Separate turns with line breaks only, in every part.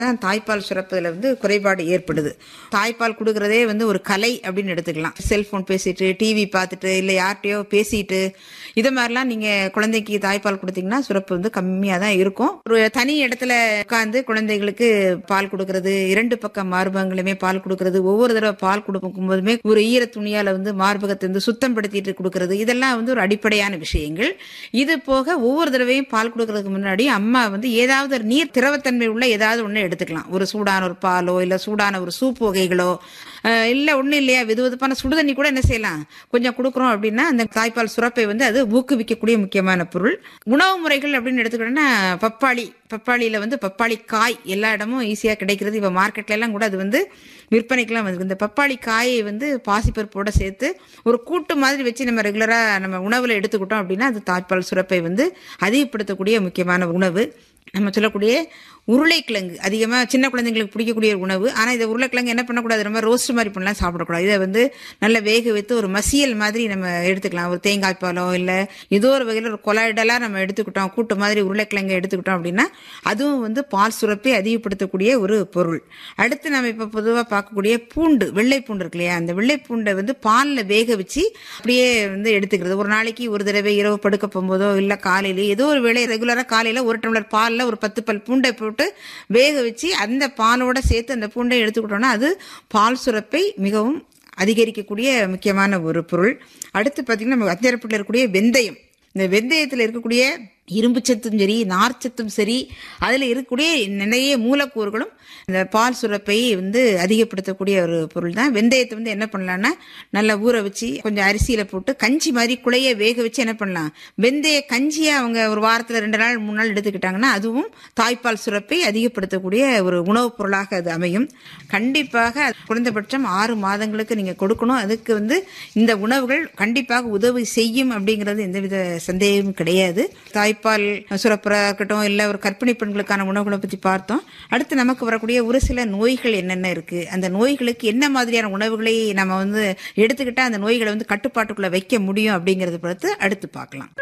தான் தாய்ப்பால் சுரப்பதில் வந்து குறைபாடு ஏற்படுது தாய்ப்பால் கொடுக்கறதே வந்து ஒரு கலை அப்படின்னு எடுத்துக்கலாம் செல்போன் பேசிட்டு டிவி பார்த்துட்டு இல்லை யார்கிட்டயோ பேசிட்டு இது மாதிரிலாம் நீங்க குழந்தைக்கு தாய்ப்பால் கொடுத்தீங்கன்னா சுரப்பு வந்து கம்மியா தான் இருக்கும் ஒரு தனி இடத்துல உட்காந்து குழந்தைகளுக்கு பால் கொடுக்கறது இரண்டு பக்கம் மார்பகங்களுமே பால் கொடுக்கறது ஒவ்வொரு தடவை பால் கொடுக்கும் போதுமே ஒரு ஈர துணியால வந்து மார்பகத்தை வந்து சுத்தம் படுத்திட்டு கொடுக்கறது இதெல்லாம் வந்து ஒரு அடிப்படையான விஷயங்கள் இது போக ஒவ்வொரு தடவையும் பால் கொடுக்கறதுக்கு முன்னாடி அம்மா வந்து ஏதாவது ஒரு நீர் திரவத்தன்மை உள்ள ஏதாவது ஒன்று எடுத்துக்கலாம் ஒரு சூடான ஒரு பாலோ இல்லை சூடான ஒரு சூப் வகைகளோ அஹ் இல்ல ஒண்ணும் இல்லையா வெது வெதுப்பான சுடுதண்ணி கூட என்ன செய்யலாம் கொஞ்சம் கொடுக்குறோம் அப்படின்னா அந்த தாய்ப்பால் சுரப்பை வந்து அது ஊக்குவிக்கக்கூடிய முக்கியமான பொருள் உணவு முறைகள் அப்படின்னு எடுத்துக்கிட்டோம்னா பப்பாளி பப்பாளியில வந்து பப்பாளி காய் எல்லா இடமும் ஈஸியா கிடைக்கிறது இப்ப மார்க்கெட்ல எல்லாம் கூட அது வந்து விற்பனைக்கெல்லாம் வந்து இந்த பப்பாளி காயை வந்து பாசிப்பருப்போட சேர்த்து ஒரு கூட்டு மாதிரி வச்சு நம்ம ரெகுலரா நம்ம உணவுல எடுத்துக்கிட்டோம் அப்படின்னா அது தாய்ப்பால் சுரப்பை வந்து அதிகப்படுத்தக்கூடிய முக்கியமான உணவு நம்ம சொல்லக்கூடிய உருளைக்கிழங்கு அதிகமாக சின்ன குழந்தைங்களுக்கு பிடிக்கக்கூடிய ஒரு உணவு ஆனால் இதை உருளைக்கிழங்கு என்ன பண்ணக்கூடாது ரொம்ப ரோஸ்ட் மாதிரி பண்ணலாம் சாப்பிடக்கூடாது இதை வந்து நல்லா வேக வைத்து ஒரு மசியல் மாதிரி நம்ம எடுத்துக்கலாம் ஒரு தேங்காய் பாலோ இல்லை ஏதோ ஒரு வகையில் ஒரு கொலாய்டலாக நம்ம எடுத்துக்கிட்டோம் கூட்டு மாதிரி உருளைக்கிழங்கு எடுத்துக்கிட்டோம் அப்படின்னா அதுவும் வந்து பால் சுரப்பை அதிகப்படுத்தக்கூடிய ஒரு பொருள் அடுத்து நம்ம இப்போ பொதுவாக பார்க்கக்கூடிய பூண்டு வெள்ளை பூண்டு இருக்கு இல்லையா அந்த வெள்ளை பூண்டை வந்து பாலில் வேக வச்சு அப்படியே வந்து எடுத்துக்கிறது ஒரு நாளைக்கு ஒரு தடவை இரவு படுக்க போகும்போதோ இல்லை காலையில ஏதோ ஒரு வேளை ரெகுலராக காலையில் ஒரு டம்ளர் பாலில் ஒரு பத்து பல் பூண்டை போட்டு வேக வச்சு அந்த பாலோட சேர்த்து அந்த பூண்டை எடுத்துக்கிட்டோம்னா அது பால் சுரப்பை மிகவும் அதிகரிக்கக்கூடிய முக்கியமான ஒரு பொருள் அடுத்து பார்த்தீங்கன்னா நம்ம அத்தியாரப்பட்டில் இருக்கக்கூடிய வெந்தயம் இந்த வெந்தயத்தில் இருக்கக்கூடிய இரும்பு சத்தும் சரி நார்ச்சத்தும் சரி அதில் இருக்கக்கூடிய நிறைய மூலக்கூறுகளும் இந்த பால் சுரப்பை வந்து அதிகப்படுத்தக்கூடிய ஒரு பொருள் தான் வெந்தயத்தை வந்து என்ன பண்ணலாம்னா நல்லா ஊற வச்சு கொஞ்சம் அரிசியில் போட்டு கஞ்சி மாதிரி குழைய வேக வச்சு என்ன பண்ணலாம் வெந்தய கஞ்சியை அவங்க ஒரு வாரத்தில் ரெண்டு நாள் மூணு நாள் எடுத்துக்கிட்டாங்கன்னா அதுவும் தாய்ப்பால் சுரப்பை அதிகப்படுத்தக்கூடிய ஒரு உணவுப் பொருளாக அது அமையும் கண்டிப்பாக குறைந்தபட்சம் ஆறு மாதங்களுக்கு நீங்கள் கொடுக்கணும் அதுக்கு வந்து இந்த உணவுகள் கண்டிப்பாக உதவி செய்யும் அப்படிங்கிறது எந்தவித சந்தேகமும் கிடையாது தாய்ப்பால் சுரப்புறா இருக்கட்டும் இல்லை ஒரு கர்ப்பிணி பெண்களுக்கான உணவுகளை பற்றி பார்த்தோம் அடுத்து நமக்கு வரக்கூடிய ஒரு சில நோய்கள் என்னென்ன இருக்கு அந்த நோய்களுக்கு என்ன மாதிரியான உணவுகளை நம்ம வந்து எடுத்துக்கிட்டா அந்த நோய்களை வந்து கட்டுப்பாட்டுக்குள்ள வைக்க முடியும் அப்படிங்கறத பொறுத்து அடுத்து பார்க்கலாம்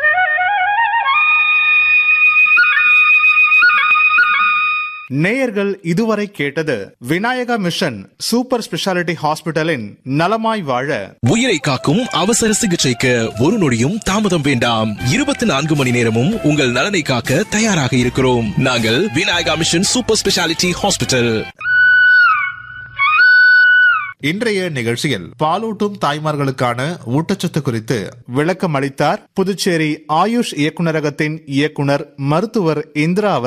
நேயர்கள் இதுவரை கேட்டது விநாயகா மிஷன் சூப்பர் ஸ்பெஷாலிட்டி ஹாஸ்பிட்டலின் நலமாய் வாழ
உயிரை காக்கும் அவசர சிகிச்சைக்கு ஒரு நொடியும் தாமதம் வேண்டாம் இருபத்தி நான்கு மணி நேரமும் உங்கள் நலனை காக்க தயாராக இருக்கிறோம் நாங்கள் Vinayaka mission super speciality hospital
இன்றைய நிகழ்ச்சியில் பாலூட்டும் தாய்மார்களுக்கான ஊட்டச்சத்து குறித்து விளக்கம் அளித்தார் புதுச்சேரி ஆயுஷ் இயக்குநரகத்தின் இயக்குனர் மருத்துவர் இந்திரா அவர்